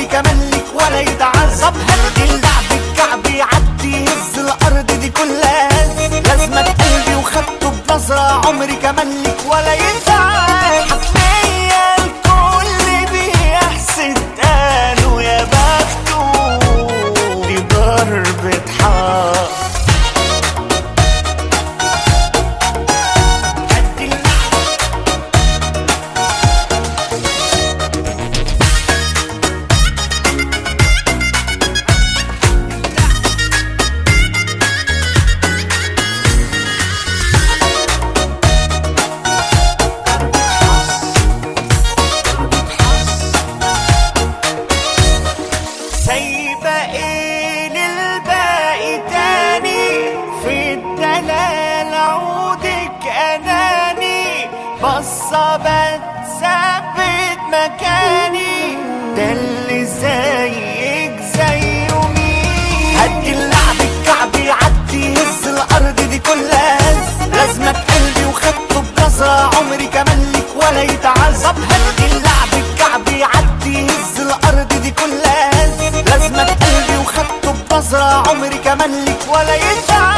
عمري كمان لك ولا يتعذب هدي اللعب الكعب يعدي يهز الارض دي كلها لازمك قلبي وخدته بنظرة عمري كمان لك ولا يتعب حتمية الكل بيحسد قالوا يا بخته دي ضربة حق هدي اللعب سايبة ايه للباقي تاني في الدلال عودك اناني بصة بتثبت مكاني ده اللي زيك زيه مين هدي اللعب الكعب يعدي يهز الارض دي كلها لازمك قلبي وخدته بنظرة عمري كمان لك ولا يتعذب هدي اللعب الكعب يعدي يهز الارض دي كلها لازمك قلبي وخدته بنظرة عمري كمان لك ولا يتعذب